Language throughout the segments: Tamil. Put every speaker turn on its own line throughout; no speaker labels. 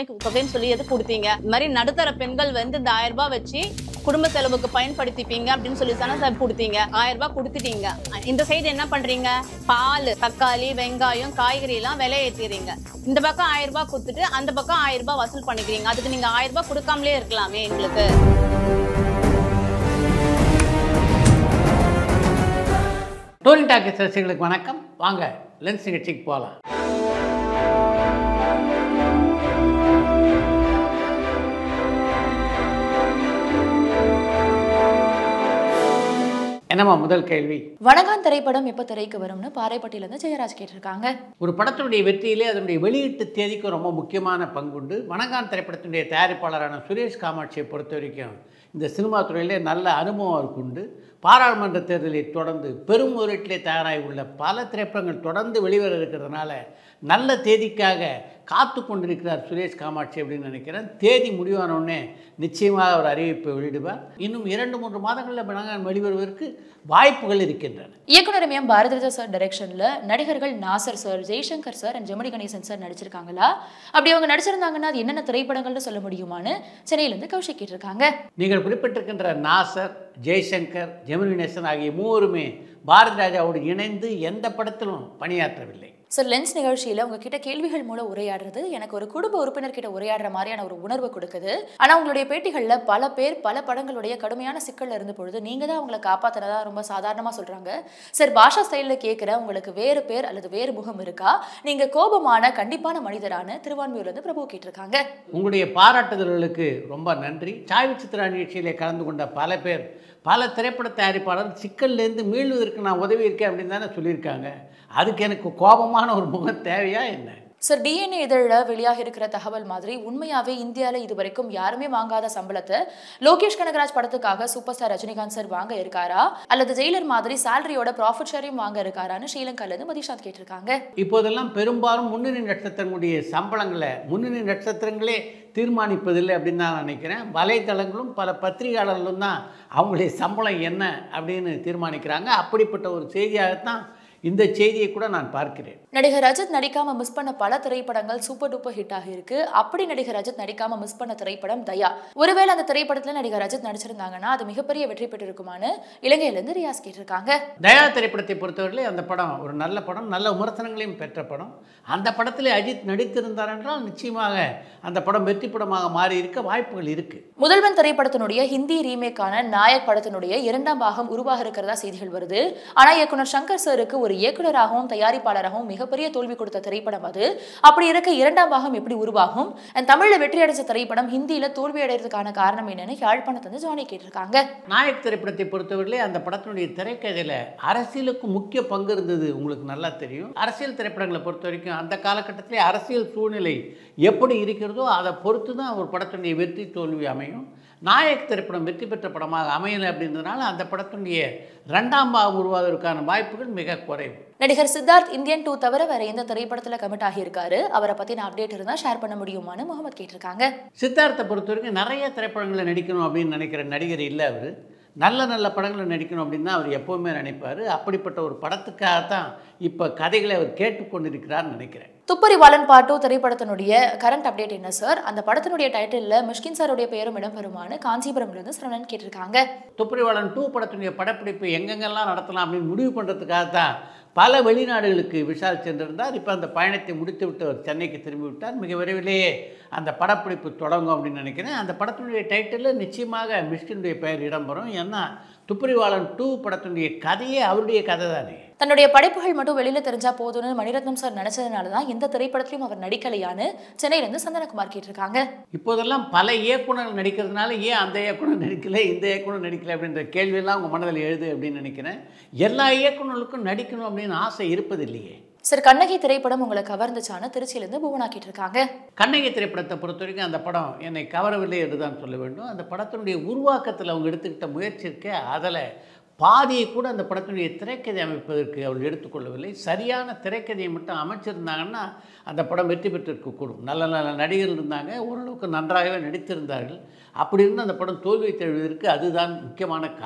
தொகைன்னு சொல்லி எது கொடுத்தீங்க இந்த மாதிரி நடுத்தர பெண்கள் வந்து இந்த ஆயிரம் ரூபாய் வச்சு குடும்ப செலவுக்கு பயன்படுத்திப்பீங்க அப்படின்னு சொல்லி தானே சார் கொடுத்தீங்க ஆயிரம் ரூபாய் கொடுத்துட்டீங்க இந்த சைடு என்ன பண்றீங்க பால் தக்காளி வெங்காயம் காய்கறி எல்லாம் விலை ஏத்திடுறீங்க இந்த பக்கம் ஆயிரம் ரூபாய் கொடுத்துட்டு அந்த பக்கம் ஆயிரம் ரூபாய் வசூல் பண்ணிக்கிறீங்க அதுக்கு நீங்க ஆயிரம் ரூபாய் கொடுக்காமலே இருக்கலாமே எங்களுக்கு
டோரிங் டாக்கி ரசிகர்களுக்கு வணக்கம் வாங்க லென்ஸ் நிகழ்ச்சிக்கு போகலாம் என்னம்மா முதல் கேள்வி
வணக்கம் திரைப்படம் எப்ப திரைக்கு வரும்னு பாறைப்பட்டியில இருந்து ஜெயராஜ் கேட்டிருக்காங்க
ஒரு படத்தினுடைய வெற்றியிலே அதனுடைய வெளியீட்டு தேதிக்கு ரொம்ப முக்கியமான பங்குண்டு வணங்கான் திரைப்படத்தினுடைய தயாரிப்பாளரான சுரேஷ் காமாட்சியை பொறுத்த வரைக்கும் இந்த சினிமா துறையிலே நல்ல அனுபவம் இருக்குண்டு பாராளுமன்ற தேர்தலை தொடர்ந்து பெரும் முதலீட்டிலே தயாராகி உள்ள பல திரைப்படங்கள் தொடர்ந்து வெளிவர இருக்கிறதுனால நல்ல தேதிக்காக காத்து கொண்டிருக்கிறார் சுரேஷ் காமாட்சி அப்படின்னு நினைக்கிறேன் தேதி முடிவான உடனே நிச்சயமாக ஒரு அறிவிப்பை வெளியிடுவார் இன்னும் இரண்டு மூன்று மாதங்களில் வணங்கான் வெளிவருவதற்கு வாய்ப்புகள் இருக்கின்றன
இயக்குனர் எம் பாரதிராஜா சார் டைரக்ஷன்ல நடிகர்கள் Nassar sir Jaishankar sir and Gemini Ganesan sir நடிச்சிருக்காங்களா அப்படி அவங்க நடிச்சிருந்தாங்கன்னா அது என்னென்ன திரைப்படங்கள்னு சொல்ல முடியுமான்னு சென்னையில இருந்து கௌஷிக் கேட்டிருக்காங்க
நீங்கள் குறிப்பிட்டிருக்கின்ற நாசர் ஜெய்சங்கர் ஜெமினி கணேசன் ஆகிய மூவருமே பாரதி ராஜாவோடு இணைந்து எந்த படத்திலும் பணியாற்றவில்லை
சார் லென்ஸ் நிகழ்ச்சியில உங்ககிட்ட கேள்விகள் மூலம் உரையாடுறது எனக்கு ஒரு குடும்ப உறுப்பினர் கிட்ட உரையாடுற மாதிரியான ஒரு உணர்வு கொடுக்குது ஆனா உங்களுடைய பேட்டிகள்ல பல பேர் பல படங்களுடைய கடுமையான சிக்கல்ல இருந்த பொழுது நீங்க தான் அவங்களை காப்பாத்துறதா ரொம்ப சாதாரணமா சொல்றாங்க சார் பாஷா ஸ்டைல்ல கேட்கிற உங்களுக்கு வேறு பேர் அல்லது வேறு முகம் இருக்கா நீங்க கோபமான கண்டிப்பான மனிதரான திருவான்மையூர்ல இருந்து பிரபு கேட்டிருக்காங்க
உங்களுடைய பாராட்டுதல்களுக்கு ரொம்ப நன்றி சாய் விசித்திரா நிகழ்ச்சியிலே கலந்து கொண்ட பல பேர் பல திரைப்பட தயாரிப்பாளர் சிக்கல்லேருந்து மீள்வதற்கு நான் உதவி இருக்கேன் அப்படின்னு தானே சொல்லியிருக்காங்க அதுக்கு எனக்கு கோபமான ஒரு முகம் தேவையா என்ன
சார் டிஎன்ஏ இதழில் வெளியாக இருக்கிற தகவல் மாதிரி உண்மையாவே இந்தியாவில் இது வரைக்கும் யாருமே வாங்காத சம்பளத்தை லோகேஷ் கனகராஜ் படத்துக்காக சூப்பர் ஸ்டார் ரஜினிகாந்த் சார் வாங்க இருக்காரா அல்லது ஜெயிலர் மாதிரி சேலரியோட ப்ராஃபிட் ஷேரையும் வாங்க இருக்காரான்னு ஸ்ரீலங்கால இருந்து மதிஷாந்த் கேட்டிருக்காங்க
இப்போதெல்லாம் பெரும்பாலும் முன்னணி நட்சத்திரங்களுடைய சம்பளங்களை முன்னணி நட்சத்திரங்களே தீர்மானிப்பதில்லை அப்படின்னு நான் நினைக்கிறேன் வலைத்தளங்களும் பல பத்திரிகையாளர்களும் தான் அவங்களுடைய சம்பளம் என்ன அப்படின்னு தீர்மானிக்கிறாங்க அப்படிப்பட்ட ஒரு செய்தியாகத்தான் இந்த செய்தியை கூட நான் பார்க்கிறேன்
நடிகர் ரஜத் நடிக்காம மிஸ் பண்ண பல திரைப்படங்கள் சூப்பர் டூப்பர் ஹிட் ஆகியிருக்கு அப்படி நடிகர் ரஜத் நடிக்காம மிஸ் பண்ண திரைப்படம் தயா ஒருவேளை அந்த திரைப்படத்துல நடிகர் ரஜத் நடிச்சிருந்தாங்கன்னா அது மிகப்பெரிய வெற்றி பெற்றிருக்குமான்னு இலங்கையில இருந்து ரியாஸ் கேட்டிருக்காங்க
தயா திரைப்படத்தை பொறுத்தவரையிலே அந்த படம் ஒரு நல்ல படம் நல்ல விமர்சனங்களையும் பெற்ற படம் அந்த படத்திலே அஜித் நடித்திருந்தார் என்றால் நிச்சயமாக அந்த படம் வெற்றி படமாக மாறி இருக்க வாய்ப்புகள் இருக்குது
முதல்வன் திரைப்படத்தினுடைய ஹிந்தி ரீமேக்கான நாயக் படத்தினுடைய இரண்டாம் பாகம் உருவாக இருக்கிறதா செய்திகள் வருது ஆனா இயக்குனர் சங்கர் சருக்கு ஒரு இயக்குனராகவும் தயாரிப்பாளராகவும் மிகப்பெரிய தோல்வி கொடுத்த திரைப்படம் அது அப்படி இருக்க இரண்டாம் பாகம் எப்படி உருவாகும் And தமிழ்ல வெற்றி அடைஞ்ச திரைப்படம் ஹிந்தியில தோல்வி அடைறதுக்கான காரணம் என்னன்னு யாழ்ப்பாணத்துல இருந்து ஜானி கேட்டிருக்காங்க
நாயக் திரைப்படத்தை பொறுத்தவரையிலே அந்த படத்தினுடைய திரைக்கதையில் அரசியலுக்கு முக்கிய பங்கு இருந்தது உங்களுக்கு நல்லா தெரியும் அரசியல் திரைப்படங்களை பொறுத்த வரைக்கும் அந்த காலகட்டத்திலே அரசியல் சூழ்நிலை எப்படி இருக்கிறதோ அதை பொறுத்து தான் ஒரு படத்தினுடைய வெற்றி தோல்வி அமையும் நாயக் திரைப்படம் வெற்றி பெற்ற படமாக அமையலை அப்படின்றதுனால அந்த படத்தினுடைய ரெண்டாம் பாகம் உருவாவதற்கான வாய்ப்புகள் மிக குறைவு
நடிகர் சித்தார்த் இந்தியன் டூ தவிர வேற எந்த திரைப்படத்துல கமிட் ஆகியிருக்காரு அவரை பத்தின அப்டேட் இருந்தா ஷேர் பண்ண முடியுமான்னு முகமது கேட்டிருக்காங்க
சித்தார்த்தை பொறுத்த வரைக்கும் நிறைய திரைப்படங்களில் நடிக்கணும் அப்படின்னு நினைக்கிற நடிகர் இல்லை அவர் நல்ல நல்ல படங்களில் நடிக்கணும் அப்படின்னு தான் அவர் எப்போவுமே நினைப்பார் அப்படிப்பட்ட ஒரு படத்துக்காகத்தான் இப்போ கதைகளை அவர் கேட்டுக்கொண்டிருக்கிறார்னு நினைக்கிறேன்
துப்பறிவாளன் பாட்டு திரைப்படத்தினுடைய கரண்ட் அப்டேட் என்ன சார் அந்த படத்தினுடைய டைட்டில்ல மிஷ்கின் சாருடைய பெயரும் இடம்பெறுமான்னு காஞ்சிபுரம்ல இருந்து சரவணன் கேட்டிருக்காங்க
துப்பறிவாளன் டூ படத்தினுடைய படப்பிடிப்பு எங்கெங்கெல்லாம் நடத்தலாம் அப்படின்னு முடிவு பண்ணுறதுக்காக தான் பல வெளிநாடுகளுக்கு விஷால் சென்றிருந்தார் இப்போ அந்த பயணத்தை முடித்து விட்டு அவர் சென்னைக்கு திரும்பி விட்டார் மிக விரைவிலேயே அந்த படப்பிடிப்பு தொடங்கும் அப்படின்னு நினைக்கிறேன் அந்த படத்தினுடைய டைட்டிலில் நிச்சயமாக மிஷ்கினுடைய பெயர் இடம்பெறும் ஏன்னா துப்பறிவாளன் டூ படத்தினுடைய கதையே அவருடைய கதை தானே
தன்னுடைய படைப்புகள் மட்டும் வெளியில தெரிஞ்சா போதும்னு மணிரத்னம் சார் நினைச்சதுனால தான் எந்த திரைப்படத்திலையும் அவர் நடிக்கலையான்னு சென்னையில இருந்து சந்தனகுமார் கேட்டிருக்காங்க
இப்போதெல்லாம் பல இயக்குனர்கள் நடிக்கிறதுனால ஏன் அந்த இயக்குனர் நடிக்கல இந்த இயக்குனர் நடிக்கல அப்படின்ற கேள்வியெல்லாம் உங்கள் மனதில் எழுது அப்படின்னு நினைக்கிறேன் எல்லா இயக்குனர்களுக்கும் நடிக்கணும் அப்படின்னு ஆசை இருப்பது இல்லையே
சார் கண்ணகி திரைப்படம் உங்களை கவர்ந்துச்சான்னு திருச்சியில இருந்து புவனா கேட்டிருக்காங்க
கண்ணகி திரைப்படத்தை பொறுத்த வரைக்கும் அந்த படம் என்னை கவரவில்லை என்று தான் சொல்ல வேண்டும் அந்த படத்தினுடைய உருவாக்கத்தில் அவங்க எடுத்துக்கிட்ட முயற்சி இருக்க அதில் பாதியை கூட அந்த படத்தினுடைய திரைக்கதை அமைப்பதற்கு அவர்கள் எடுத்துக்கொள்ளவில்லை சரியான திரைக்கதையை மட்டும் அமைச்சிருந்தாங்கன்னா அந்த படம் வெற்றி பெற்றிருக்கக்கூடும் நல்ல நல்ல நடிகர்கள் இருந்தாங்க ஓரளவுக்கு நன்றாகவே நடித்திருந்தார்கள் அப்படி இருந்து அந்த படம் தோல்வி தழுவதற்கு அதுதான் முக்கியமான காரணம்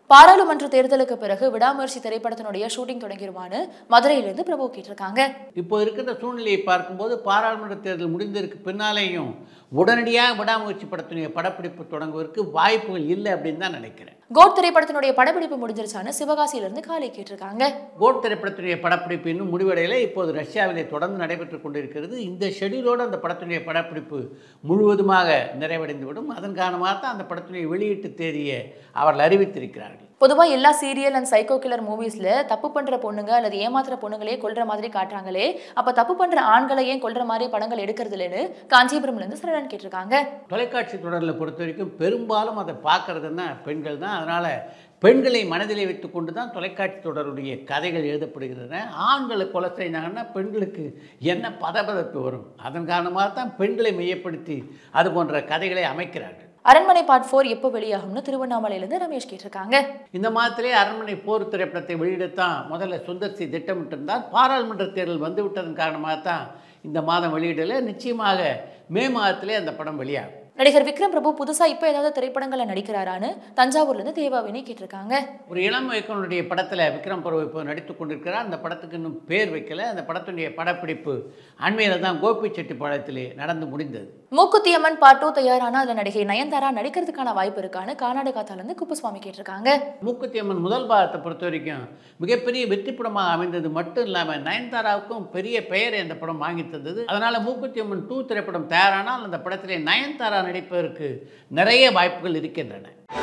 பாராளுமன்ற தேர்தலுக்கு பிறகு விடாமுயற்சி திரைப்படத்தினுடைய ஷூட்டிங் தொடங்கிருமான்னு மதுரையிலிருந்து பிரபு கேட்டிருக்காங்க
இப்போ இருக்கிற சூழ்நிலையை பார்க்கும்போது பாராளுமன்ற தேர்தல் முடிந்ததற்கு பின்னாலேயும் உடனடியாக விடாமுயற்சி படத்தினுடைய படப்பிடிப்பு தொடங்குவதற்கு வாய்ப்புகள் இல்லை அப்படின்னு தான் நினைக்கிறேன்
கோட் திரைப்படத்தினுடைய படப்பிடிப்பு முடிஞ்சிருச்சான்னு சிவகாசியிலிருந்து காலை கேட்டிருக்காங்க
கோட் திரைப்படத்தினுடைய படப்பிடிப்பு இன்னும் முடிவடையலை இப்போது ரஷ்யாவிலே தொடர்ந்து நடைபெற்று கொண்டிருக்கிறது இந்த ஷெடியூலோடு அந்த படத்தினுடைய படப்பிடிப்பு முழுவதுமாக நிறைவடைந்துவிடும் அதன் காரணமாக தான் அந்த படத்தினுடைய வெளியீட்டு தேதியை அவர்கள் அறிவித்திருக்கிறார்கள்
பொதுவா எல்லா சீரியல் அண்ட் சைக்கோ கில்லர் மூவிஸ்ல தப்பு பண்ற பொண்ணுங்க அல்லது ஏமாத்துற பொண்ணுங்களே கொல்ற மாதிரி காட்டுறாங்களே அப்ப தப்பு பண்ற ஆண்களை ஏன் கொல்ற மாதிரி படங்கள் எடுக்கிறது இல்லைன்னு காஞ்சிபுரம்ல இருந்து சரணன் கேட்டிருக்காங்க
தொலைக்காட்சி தொடரில் பொறுத்த வரைக்கும் பெரும்பாலும் அதை பார்க்கறதுன்னா பெண்கள் தான் அதனால் பெண்களை மனதிலே வைத்துக்கொண்டு தான் தொலைக்காட்சி தொடருடைய கதைகள் எழுதப்படுகின்றன ஆண்களை கொலை செய்தாங்கன்னா பெண்களுக்கு என்ன பதபதப்பு வரும் அதன் காரணமாக தான் பெண்களை மையப்படுத்தி அது போன்ற கதைகளை அமைக்கிறார்கள்
அரண்மனை பார்ட் ஃபோர் எப்போ வெளியாகும்னு திருவண்ணாமலையிலிருந்து ரமேஷ் கேட்டிருக்காங்க
இந்த மாதத்திலே அரண்மனை போர் திரைப்படத்தை வெளியிடத்தான் முதல்ல சுந்தர்சி திட்டமிட்டிருந்தார் பாராளுமன்ற தேர்தல் வந்துவிட்டதன் காரணமாக தான் இந்த மாதம் வெளியிடல நிச்சயமாக மே மாதத்திலே அந்த படம் வெளியாகும்
நடிகர் விக்ரம் பிரபு புதுசா இப்போ ஏதாவது திரைப்படங்கள்ல நடிக்கிறாரான்னு தஞ்சாவூர்ல இருந்து தேவாவினி கேட்டிருக்காங்க
ஒரு இளம் இயக்குனருடைய படத்தில் விக்ரம் பிரபு இப்போ நடித்து கொண்டிருக்கிறார் அந்த படத்துக்கு இன்னும் பேர் வைக்கல அந்த படத்துடைய படப்பிடிப்பு அண்மையில் தான் கோபி செட்டிப்பாளையத்திலே நடந்து முடிந்தது
மூக்குத்தி அம்மன் பார்ட் டூ தயாரான அதுல நடிகை நயன்தாரா நடிக்கிறதுக்கான வாய்ப்பு இருக்கான்னு கர்நாடகாத்தால இருந்து குப்புசுவாமி கேட்டிருக்காங்க
மூக்குத்தி அம்மன் முதல் பாகத்தை பொறுத்த வரைக்கும் மிகப்பெரிய வெற்றி படமாக அமைந்தது மட்டும் இல்லாமல் நயன்தாராவுக்கும் பெரிய பெயரை அந்த படம் வாங்கி தந்தது அதனால் மூக்குத்தி அம்மன் டூ திரைப்படம் தயாரானால் அந்த படத்திலே நயன்தாரா நடிப்பதற்கு நிறைய வாய்ப்புகள் இருக்கின்றன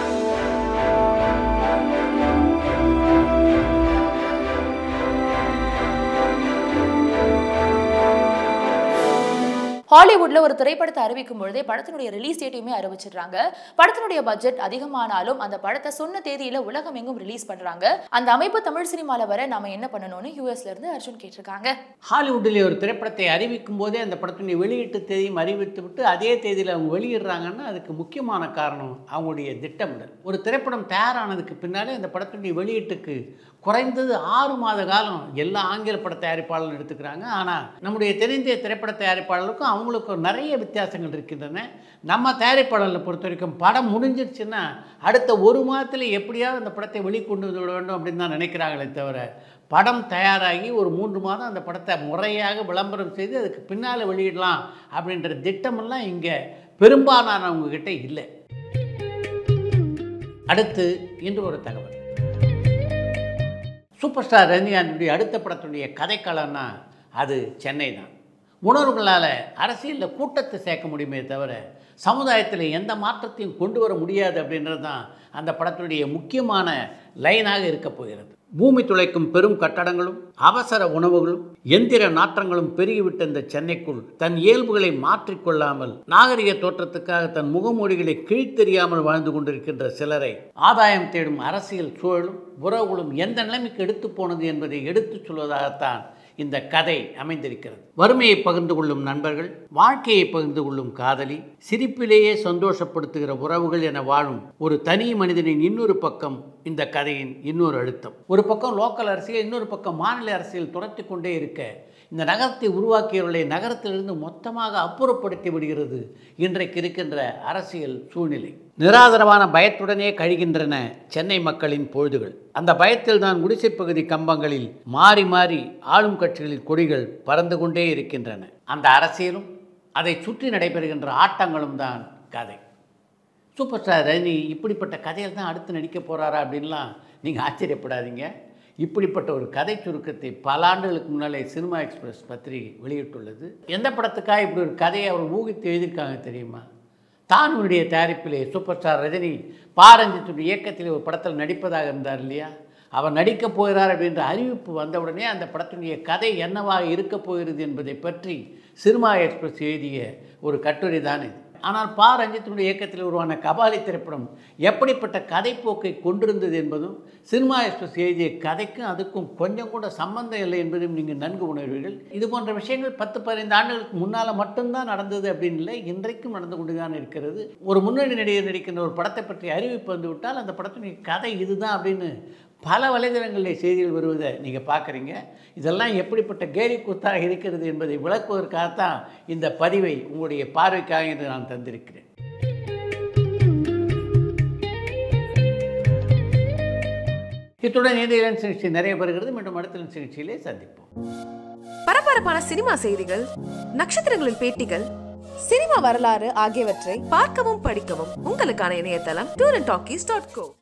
ஹாலிவுட்ல ஒரு திரைப்படத்தை அறிவிக்கும் பொழுதே படத்தினுடைய ரிலீஸ் டேட்டையுமே அறிவிச்சிடுறாங்க படத்தினுடைய பட்ஜெட் அதிகமானாலும் அந்த படத்தை சொன்ன தேதியில உலகம் எங்கும் ரிலீஸ் பண்றாங்க அந்த அமைப்பு தமிழ் சினிமால வர நாம என்ன பண்ணணும்னு யூஎஸ்ல இருந்து அர்ஜுன் கேட்டிருக்காங்க
ஹாலிவுட்டிலே ஒரு திரைப்படத்தை அறிவிக்கும் போதே அந்த படத்தினுடைய வெளியீட்டு தேதியும் அறிவித்து விட்டு அதே தேதியில் அவங்க வெளியிடுறாங்கன்னா அதுக்கு முக்கியமான காரணம் அவங்களுடைய திட்டமிடல் ஒரு திரைப்படம் தயாரானதுக்கு பின்னாலே அந்த படத்தினுடைய வெளியீட்டுக்கு குறைந்தது ஆறு மாத காலம் எல்லா ஆங்கில பட தயாரிப்பாளரும் எடுத்துக்கிறாங்க ஆனால் நம்முடைய தென்னிந்திய திரைப்பட தயாரிப்பாளருக்கும் அவங்களுக்கும் நிறைய வித்தியாசங்கள் இருக்கின்றன நம்ம தயாரிப்பாளர்களை பொறுத்த வரைக்கும் படம் முடிஞ்சிருச்சுன்னா அடுத்த ஒரு மாதத்தில் எப்படியாவது அந்த படத்தை வெளிக்கொண்டு வந்து விட வேண்டும் அப்படின்னு தான் நினைக்கிறாங்களே தவிர படம் தயாராகி ஒரு மூன்று மாதம் அந்த படத்தை முறையாக விளம்பரம் செய்து அதுக்கு பின்னால் வெளியிடலாம் அப்படின்ற திட்டமெல்லாம் இங்கே பெரும்பாலானவங்க கிட்ட இல்லை அடுத்து இன்று ஒரு தகவல் சூப்பர் ஸ்டார் ரஜினிகாந்துடைய அடுத்த படத்துடைய கதைக்களம்னா அது சென்னை தான் உணர்வுகளால் அரசியலில் கூட்டத்தை சேர்க்க முடியுமே தவிர சமுதாயத்தில் எந்த மாற்றத்தையும் கொண்டு வர முடியாது அப்படின்றது தான் அந்த படத்துடைய முக்கியமான லைனாக இருக்க போகிறது பூமி துளைக்கும் பெரும் கட்டடங்களும் அவசர உணவுகளும் எந்திர நாற்றங்களும் பெருகிவிட்ட இந்த சென்னைக்குள் தன் இயல்புகளை மாற்றிக்கொள்ளாமல் நாகரிக தோற்றத்துக்காக தன் முகமூடிகளை கிழித்தெறியாமல் வாழ்ந்து கொண்டிருக்கின்ற சிலரை ஆதாயம் தேடும் அரசியல் சூழலும் உறவுகளும் எந்த நிலைமைக்கு எடுத்து போனது என்பதை எடுத்துச் சொல்வதாகத்தான் இந்த கதை அமைந்திருக்கிறது வறுமையை பகிர்ந்து கொள்ளும் நண்பர்கள் வாழ்க்கையை பகிர்ந்து கொள்ளும் காதலி சிரிப்பிலேயே சந்தோஷப்படுத்துகிற உறவுகள் என வாழும் ஒரு தனி மனிதனின் இன்னொரு பக்கம் இந்த கதையின் இன்னொரு அழுத்தம் ஒரு பக்கம் லோக்கல் அரசியல் இன்னொரு பக்கம் மாநில அரசியல் துரத்தி கொண்டே இருக்க இந்த நகரத்தை உருவாக்கியவர்களை நகரத்திலிருந்து மொத்தமாக அப்புறப்படுத்தி விடுகிறது இன்றைக்கு இருக்கின்ற அரசியல் சூழ்நிலை நிராதரவான பயத்துடனே கழிகின்றன சென்னை மக்களின் பொழுதுகள் அந்த பயத்தில் தான் குடிசைப்பகுதி கம்பங்களில் மாறி மாறி ஆளும் கட்சிகளின் கொடிகள் பறந்து கொண்டே இருக்கின்றன அந்த அரசியலும் அதை சுற்றி நடைபெறுகின்ற ஆட்டங்களும் தான் கதை சூப்பர் ஸ்டார் ரஜினி இப்படிப்பட்ட கதையில் தான் அடுத்து நடிக்க போகிறாரா அப்படின்லாம் நீங்கள் ஆச்சரியப்படாதீங்க இப்படிப்பட்ட ஒரு கதை சுருக்கத்தை பல ஆண்டுகளுக்கு முன்னாலே சினிமா எக்ஸ்பிரஸ் பத்திரிகை வெளியிட்டுள்ளது எந்த படத்துக்காக இப்படி ஒரு கதையை அவர் ஊகித்து எழுதியிருக்காங்க தெரியுமா தானுடைய தயாரிப்பிலே சூப்பர் ஸ்டார் ரஜினி பாரஞ்சித்துடைய இயக்கத்தில் ஒரு படத்தில் நடிப்பதாக இருந்தார் இல்லையா அவர் நடிக்கப் போகிறார் அப்படின்ற அறிவிப்பு வந்தவுடனே அந்த படத்தினுடைய கதை என்னவாக இருக்கப் போகிறது என்பதை பற்றி சினிமா எக்ஸ்பிரஸ் எழுதிய ஒரு கட்டுரை தான் இது ஆனால் பா ரஞ்சித்தினுடைய இயக்கத்தில் உருவான கபாலி திரைப்படம் எப்படிப்பட்ட கதைப்போக்கை கொண்டிருந்தது என்பதும் சினிமா எக்ஸ்பிரஸ் எழுதிய கதைக்கும் அதுக்கும் கொஞ்சம் கூட சம்பந்தம் இல்லை என்பதையும் நீங்கள் நன்கு உணர்வீர்கள் இது போன்ற விஷயங்கள் பத்து பதினைந்து ஆண்டுகளுக்கு முன்னால் மட்டும்தான் நடந்தது அப்படின்னு இல்லை இன்றைக்கும் நடந்து கொண்டு தான் இருக்கிறது ஒரு முன்னணி நடிகர் நடிக்கின்ற ஒரு படத்தை பற்றி அறிவிப்பு வந்து விட்டால் அந்த படத்தினுடைய கதை இதுதான் அப்படின்னு பல வலைதளங்களில் செய்திகள் வருவதை நீங்கள் பார்க்குறீங்க இதெல்லாம் எப்படிப்பட்ட கேலி கூத்தாக இருக்கிறது என்பதை விளக்குவதற்காகத்தான் இந்த பதிவை உங்களுடைய பார்வைக்காக என்று நான் தந்திருக்கிறேன் இத்துடன் இந்த இளன் நிகழ்ச்சி நிறைய பெறுகிறது மீண்டும் அடுத்த இளன் நிகழ்ச்சியிலே சந்திப்போம்
பரபரப்பான சினிமா செய்திகள் நட்சத்திரங்களின் பேட்டிகள் சினிமா வரலாறு ஆகியவற்றை பார்க்கவும் படிக்கவும் உங்களுக்கான இணையதளம் tour and talkies dot go